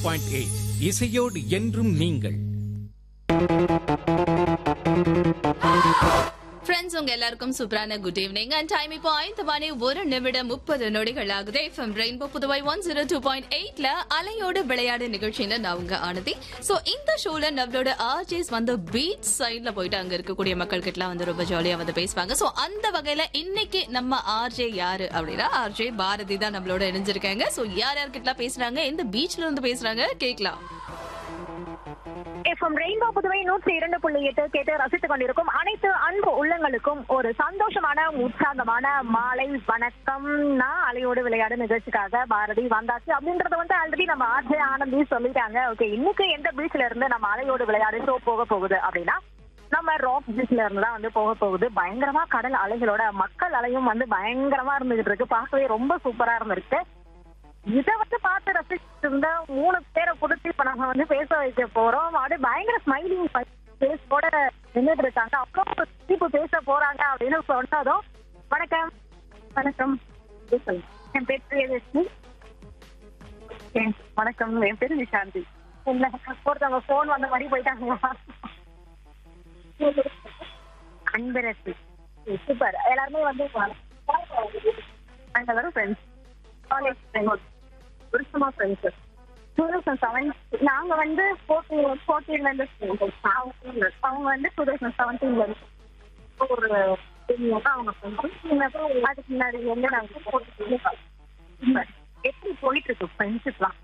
Point eight இசையோடு என்றும் நீங்கள் ஃப்ரெண்ட்ஸ் உங்க எல்லாருக்கும் சூப்பரான குட் ஈவினிங் அண்ட் டைம் இப்போ ஐந்து மணி ஒரு நிமிடம் முப்பது நொடிகள் ஆகுது FM rainbow Puduvai one zero two point எயிட்ல அலையோடு விளையாடு நிகழ்ச்சியில நான் உங்க ஆனதி சோ இந்த ஷோல நம்மளோட ஆர்ஜேஸ் வந்து பீச் சைட்ல போயிட்டு அங்க இருக்கக்கூடிய மக்கள் கிட்ட வந்து ரொம்ப ஜாலியா வந்து பேசுவாங்க சோ அந்த வகையில இன்னைக்கு நம்ம ஆர்ஜே யாரு அப்படின்னா ஆர்ஜே பாரதி தான் நம்மளோட இணைஞ்சிருக்காங்க சோ யார் யார்கிட்ட பேசுறாங்க எந்த பீச்ல இருந்து பேசுறாங்க கேட்கலாம் எஃப்எம் ரெயின்போ புதுவை நூற்றி இரண்டு புள்ளி எட்டு கேட்டு ரசித்துக் கொண்டிருக்கும் அனைத்து அன்பு உள்ளங்களுக்கும் ஒரு சந்தோஷமான உற்சாகமான மாலை வணக்கம் நான் அலையோடு விளையாடு நிகழ்ச்சிக்காக பாரதி வந்தாச்சு அப்படின்றத வந்து ஆல்ரெடி நம்ம ஆர்ஜே ஆனந்தி சொல்லிட்டாங்க ஓகே இன்னைக்கு எந்த பீச்ல இருந்து நம்ம அலையோடு விளையாடு ஷோ போக போகுது அப்படின்னா நம்ம ராக் பீச்ல இருந்து தான் வந்து போக போகுது பயங்கரமா கடல் அலைகளோட மக்கள் அலையும் வந்து பயங்கரமா இருந்துகிட்டு இருக்கு பார்க்கவே ரொம்ப சூப்பரா இருந்திருக்கு இத வந்து பார்த்து ரசிச்சுட்டு இருந்த மூணு பேரை புடிச்சு இப்ப நம்ம வந்து பேச வைக்க போறோம் அப்படியே பயங்கர ஸ்மைலிங் பேஸ் கூட நின்றுட்டு இருக்காங்க அப்புறம் இப்போ பேச போறாங்க அப்படின்னு சொன்னதும் வணக்கம் வணக்கம் என் பேர் பிரியதர்ஷினி Okay, வணக்கம் என் பேர் நிஷாந்தி இல்ல ஒருத்தவங்க போன் வந்த மாதிரி போயிட்டாங்களா அன்பரசி சூப்பர் எல்லாருமே வந்து நாங்க எல்லாரும் ஃப்ரெண்ட்ஸ் காலேஜ் ஃப்ரெண்ட்ஸ் வருஷமா ஃப்ரெண்ட்ஸ் டூ தௌசண்ட் செவன் நாங்க வந்து ஃபோர்டீன் ஃபோர்டீன்ல இருந்து friends. அவங்க வந்து டூ தௌசண்ட் செவன்டீன்ல இருந்து ஒரு தெரியும் அவங்க ஃப்ரெண்ட்ஸ் அதுக்கு முன்னாடி வந்து நாங்க 14 எப்படி போயிட்டு இருக்கு ஃப்ரெண்ட்ஷிப்லாம்